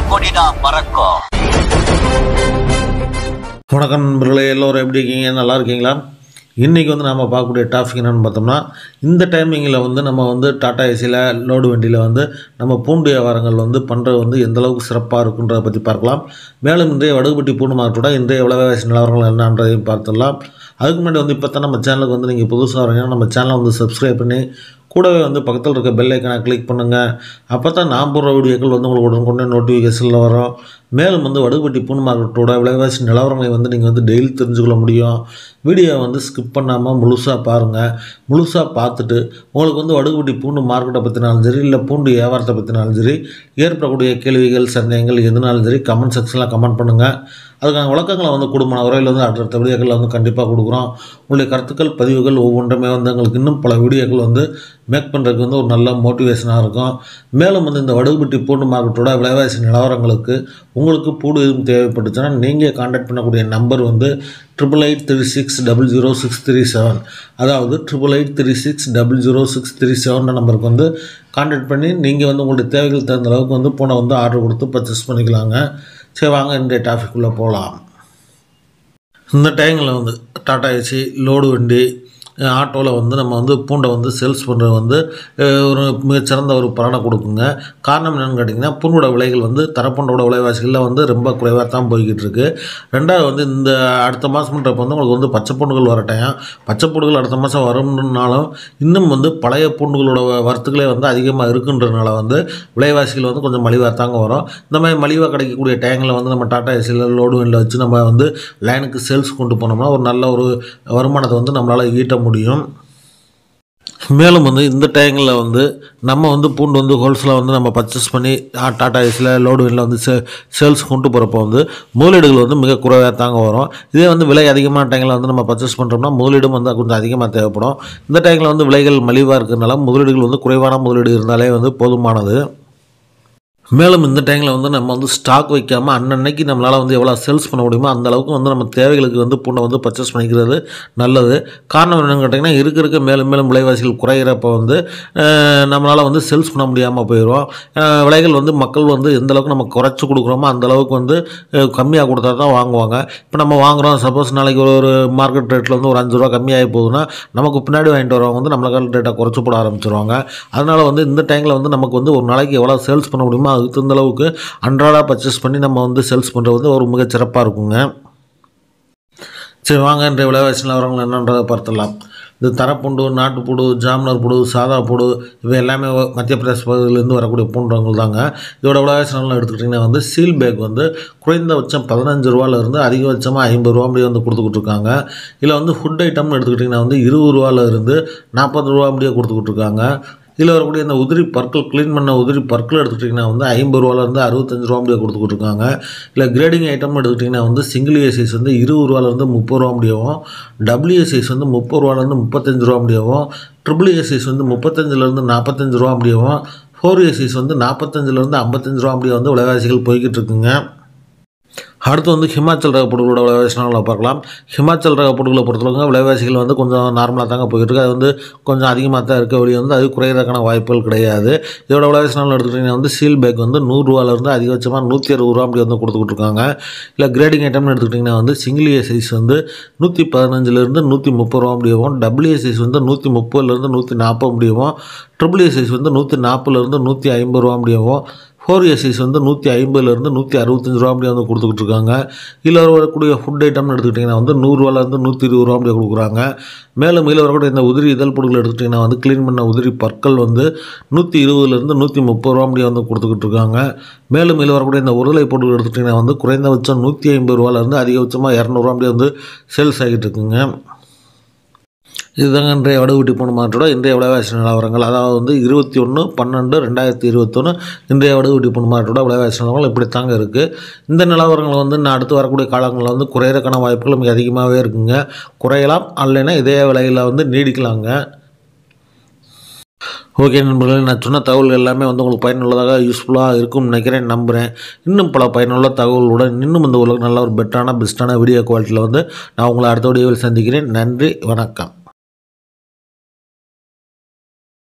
கொடிடா பறக்கும் வணக்கம் நண்பர்களே எல்லோரும் எப்படி இருக்கீங்க நல்லா இருக்கீங்களா இன்றைக்கி வந்து நம்ம பார்க்கக்கூடிய டாபிக் என்னென்னு பார்த்தோம்னா இந்த டைமிங்கில் வந்து நம்ம வந்து டாடா ஏசியில் லோடு வண்டியில் வந்து நம்ம பூண்டு வியாபாரங்கள் வந்து பண்ணுறது வந்து எந்த அளவுக்கு சிறப்பாக இருக்குன்றதை பற்றி பார்க்கலாம் மேலும் இன்றைய வடுகுப்பட்டி பூண்டு மார்க்கெட்டோட இன்றைய விலைவாசி நிலவரங்கள் என்னன்றதையும் பார்த்துடலாம் அதுக்கு முன்னாடி வந்து இப்போ தான் நம்ம சேனலுக்கு வந்து நீங்கள் புதுசாக வரீங்கன்னா நம்ம சேனலை வந்து சப்ஸ்கிரைப் பண்ணி கூடவே வந்து பக்கத்தில் இருக்க பெல் ஐக்கனை கிளிக் பண்ணுங்கள் அப்போ தான் நான் போடுற வீடியோக்கள் வந்து உங்களுக்கு உடனுக்குடனே நோட்டிஃபிகேஷனில் வரும் மேலும் வந்து வடுகுப்பட்டி பூண்டு மார்க்கெட்டோட விலைவாசி நிலவரங்களை வந்து நீங்கள் வந்து டெய்லி தெரிஞ்சுக்கொள்ள முடியும் வீடியோவை வந்து ஸ்கிப் பண்ணாமல் முழுசாக பாருங்கள் முழுசாக பார்த்துட்டு உங்களுக்கு வந்து வடுகுப்பட்டி பூண்டு மார்க்கெட்டை பற்றினாலும் சரி இல்லை பூண்டு வியாபாரத்தை பற்றினாலும் சரி ஏற்படக்கூடிய கேள்விகள் சந்தேகங்கள் எதுனாலும் சரி கமெண்ட் செக்ஷனில் கமெண்ட் பண்ணுங்கள் அதுக்கான விளக்கங்களை வந்து குடும்ப உரையில் வந்து அடுத்த வீடியோக்களில் வந்து கண்டிப்பாக கொடுக்குறோம் உங்களுடைய கருத்துக்கள் பதிவுகள் ஒவ்வொன்றுமே வந்து எங்களுக்கு இன்னும் பல வீடியோக்கள் வந்து மேக் பண்ணுறதுக்கு வந்து ஒரு நல்ல மோட்டிவேஷனாக இருக்கும் மேலும் வந்து இந்த வடுகுப்பட்டி பூண்டு மார்க்கெட்டோட விலைவாசி நிலவரங்களுக்கு உங்களுக்கு பூடு எதுவும் தேவைப்பட்டுச்சுன்னா நீங்கள் காண்டாக்ட் பண்ணக்கூடிய நம்பர் வந்து triple eight three six double zero six three seven அதாவது triple eight three six double zero six three seven நம்பருக்கு வந்து காண்டாக்ட் பண்ணி நீங்கள் வந்து உங்களுடைய தேவைகள் தகுந்த அளவுக்கு வந்து பூனை வந்து ஆர்டர் கொடுத்து பர்ச்சேஸ் பண்ணிக்கலாங்க சரி வாங்க இன்றைய டாபிக்குள்ளே போகலாம் இந்த டைமில் வந்து டாடா ஏசி லோடு வண்டி ஆட்டோவில் வந்து நம்ம வந்து பூண்டை வந்து சேல்ஸ் பண்ணுறது வந்து அஹ், ஒரு மிகச்சிறந்த ஒரு பலனை கொடுக்குங்க காரணம் என்னென்னு கேட்டிங்கன்னா பூண்டோட விலைகள் வந்து தரப்பூண்டோட விலைவாசிகளில் வந்து ரொம்ப குறைவாக தான் போய்கிட்டு இருக்கு ரெண்டாவது வந்து இந்த அடுத்த மாதம்ன்றப்ப வந்து உங்களுக்கு வந்து பச்சை பூண்டுகள் வர டைம் பச்சை பூண்டுகள் அடுத்த மாதம் வரும்னாலும் இன்னும் வந்து பழைய பூண்டுகளோட வரத்துக்களே வந்து அதிகமாக இருக்குன்றதுனால வந்து விலைவாசிகள் வந்து கொஞ்சம் மலிவாக தாங்க வரும் இந்த மாதிரி மலிவாக கிடைக்கக்கூடிய டைமில் வந்து நம்ம டாடா ஏசியில் லோடு வண்டியில் வச்சு நம்ம வந்து லைனுக்கு சேல்ஸ் கொண்டு போனோம்னா ஒரு நல்ல ஒரு வருமானத்தை வந்து நம்மளால் ஈட்ட முடியும் மேலும் வந்து இந்த டைமில் வந்து நம்ம வந்து பூண்டு வந்து ஹோல்சேலாக வந்து நம்ம பர்ச்சேஸ் பண்ணி ஆ, டாடா ஏசியில் லோடு வண்டியில் வந்து சே சேல்ஸ் கொண்டு போகிறப்போ வந்து முதலீடுகள் வந்து மிக குறைவாக தாங்க வரும் இதே வந்து விலை அதிகமான டைமில் வந்து நம்ம பர்ச்சேஸ் பண்ணுறோம்னா முதலீடும் வந்து கொஞ்சம் அதிகமாக தேவைப்படும் இந்த டைமில் வந்து விலைகள் மலிவாக இருக்கிறதுனால முதலீடுகள் வந்து குறைவான முதலீடு இருந்தாலே வந்து போதுமானது மேலும் இந்த டைமில் வந்து நம்ம வந்து ஸ்டாக் வைக்காமல் அன்னன்னைக்கு நம்மளால் வந்து எவ்வளோ சேல்ஸ் பண்ண முடியுமோ அந்த அளவுக்கு வந்து நம்ம தேவைகளுக்கு வந்து பூண்டை வந்து பர்ச்சேஸ் பண்ணிக்கிறது நல்லது காரணம் என்னன்னு கேட்டிங்கன்னா இருக்க இருக்க மேலும் மேலும் விலைவாசிகள் குறையிறப்ப வந்து அஹ், நம்மளால் வந்து சேல்ஸ் பண்ண முடியாமல் போயிடும் அஹ், விலைகள் வந்து மக்கள் வந்து எந்த அளவுக்கு நம்ம குறைச்சி கொடுக்குறோமோ அந்த அளவுக்கு வந்து அஹ், கம்மியாக கொடுத்தா தான் வாங்குவாங்க இப்போ நம்ம வாங்குகிறோம் சப்போஸ் நாளைக்கு ஒரு ஒரு மார்க்கெட் ரேட்டில் வந்து ஒரு அஞ்சு ரூபா கம்மியாகி போகுதுன்னா நமக்கு பின்னாடி வாங்கிட்டு வரவங்க வந்து நம்மளுக்கு ரேட்டை குறைச்சி போட ஆரம்பிச்சிருவாங்க அதனால் வந்து இந்த டைமில் வந்து நமக்கு வந்து ஒரு நாளைக்கு எவ்வளோ சேல்ஸ் பண்ண முடியுமோ அதுக்கு தகுந்த அளவுக்கு அன்றாடாக பர்ச்சேஸ் பண்ணி நம்ம வந்து சேல்ஸ் பண்ணுறது வந்து ஒரு மிகச் சிறப்பாக இருக்குங்க சரி வாங்க இன்றைய விலைவாசி நிலவரங்கள் என்னன்றதை பார்த்துடலாம் இந்த தரப்புண்டு நாட்டுப்புடு ஜாம்னர் புடு சாதா புடு இவை எல்லாமே வ- மத்திய பிரதேச பகுதியிலேருந்து வரக்கூடிய பூண்டங்கள் தாங்க இதோட விலைவாசி நிலவரம் எடுத்துக்கிட்டிங்கன்னா வந்து சீல் பேக் வந்து குறைந்தபட்சம் பதினஞ்சு ரூபாலேருந்து அதிகபட்சமாக ஐம்பது ரூபா முடிய வந்து கொடுத்துக்கிட்டு இருக்காங்க இதில் வந்து ஃபுட் ஐட்டம்னு எடுத்துக்கிட்டிங்கன்னா வந்து இருபது ரூபால இருந்து நாற்பது ரூபா முடிய கொடுத்துக்கிட்டு இருக்காங்க இதில் வரக்கூடிய இந்த உதிரி பற்கள் க்ளீன் பண்ண உதிரி பற்கள் எடுத்துக்கிட்டிங்கன்னா வந்து ஐம்பது ரூபாலேருந்து அறுபத்தஞ்சு ரூபா முடிய கொடுத்துக்கிட்டு இருக்காங்க இல்லை கிரேடிங் ஐட்டம் எடுத்துக்கிட்டிங்கன்னா வந்து சிங்கிள் ஏ சைஸ் வந்து இருபது ரூபாலேருந்து முப்பது ரூபா முடியவும் டபுள்யூ சைஸ் வந்து முப்பது ரூபாலேருந்து முப்பத்தஞ்சு ரூபா முடியவும் ட்ரிபிள் ஏ சைஸ் வந்து முப்பத்தஞ்சுலேருந்து நாற்பத்தஞ்சு ரூபா முடியவும் ஃபோர் ஏ சைஸ் வந்து நாற்பத்தஞ்சிலேருந்து ஐம்பத்தஞ்சு ரூபா முடிய வந்து விலைவாசிகள் போய்கிட்டு இருக்குங்க அடுத்து வந்து ஹிமாச்சல் ரக பொருட்களோட விலைவாசி நாளில் பார்க்கலாம் ஹிமாச்சல் ரக பொருட்களை பொறுத்தவரைக்கும் விலைவாசிகள் வந்து கொஞ்சம் நார்மலாக தாங்க போயிட்டு இருக்கு அது வந்து கொஞ்சம் அதிகமாக தான் இருக்க வழி வந்து அது குறையிறதுக்கான வாய்ப்புகள் கிடையாது இதோட விலைவாசி நாள் எடுத்துக்கிட்டிங்கன்னா வந்து சீல் பேக் வந்து நூறுரூவாலேருந்து அதிகபட்சமாக நூற்றி அறுபது ரூபா அப்படி வந்து கொடுத்துக்கிட்டு இருக்காங்க இல்லை கிரேடிங் ஐட்டம்னு எடுத்துக்கிட்டிங்கன்னா வந்து சிங்கிள் ஏ சைஸ் வந்து நூற்றி பதினஞ்சுலேருந்து நூற்றி முப்பது ரூபா முடியவும் டபுள் ஏ சைஸ் வந்து நூற்றி முப்பதுலேருந்து நூற்றி நாற்பது முடியவும் ட்ரிபிள் ஏ சைஸ் வந்து நூற்றி நாற்பதுலேருந்து நூற்றி ஐம்பது ரூபா முடியவும் ஃபோர் ஏசிஸ் வந்து நூற்றி ஐம்பதுலேருந்து நூற்றி அறுபத்தஞ்சு ரூபா அப்படியே வந்து கொடுத்துக்கிட்டு இருக்காங்க இதில் வரக்கூடிய ஃபுட் ஐட்டம்னு எடுத்துக்கிட்டிங்கன்னா வந்து நூறுரூவாலேருந்து நூற்றி இருபது ரூபா அப்படியே கொடுக்குறாங்க மேலும் இதில் வரக்கூடிய இந்த உதிரி இதழ் பொருட்கள் எடுத்துக்கிட்டிங்கன்னா வந்து க்ளீன் பண்ண உதிரி பற்கள் வந்து நூற்றி இருபதுலேருந்து நூற்றி முப்பது ரூபா அப்படியே வந்து கொடுத்துக்கிட்டு இருக்காங்க மேலும் இதில் வரக்கூடிய இந்த உருளை பொருட்கள் எடுத்துக்கிட்டிங்கன்னா வந்து குறைந்தபட்சம் நூற்றி ஐம்பது ரூபாலேருந்து அதிகபட்சமாக இரநூறுவா அப்படியே வந்து சேல்ஸ் ஆகிட்டு இருக்குங்க இதுதாங்க இன்றைய வடுகுட்டி போன மாற்றோட இன்றைய விலைவாசி நிலவரங்கள் அதாவது வந்து இருபத்தி ஒன்று பன்னெண்டு ரெண்டாயிரத்தி இருபத்தொன்று இன்றைய வடுகுட்டி போன மாற்றோட விலைவாசி நிலவரங்கள் இப்படி தாங்க இருக்குது இந்த நிலவரங்கள் வந்து நான் அடுத்து வரக்கூடிய காலங்களில் வந்து குறையிறக்கான வாய்ப்புகள் மிக அதிகமாகவே இருக்குங்க குறையலாம் இல்லைன்னா இதே விலையில் வந்து நீடிக்கலாங்க ஓகே நண்பர்களே நான் சொன்ன தகவல் எல்லாமே வந்து உங்களுக்கு பயனுள்ளதாக யூஸ்ஃபுல்லாக இருக்கும்னு நினைக்கிறேன் நம்புகிறேன் இன்னும் பல பயனுள்ள தகவலுடன் இன்னும் இந்த உலக நல்ல ஒரு பெட்டரான பெஸ்ட்டான வீடியோ குவாலிட்டியில் வந்து நான் உங்களை அடுத்த வீடியோவில் சந்திக்கிறேன் நன்றி வணக்கம்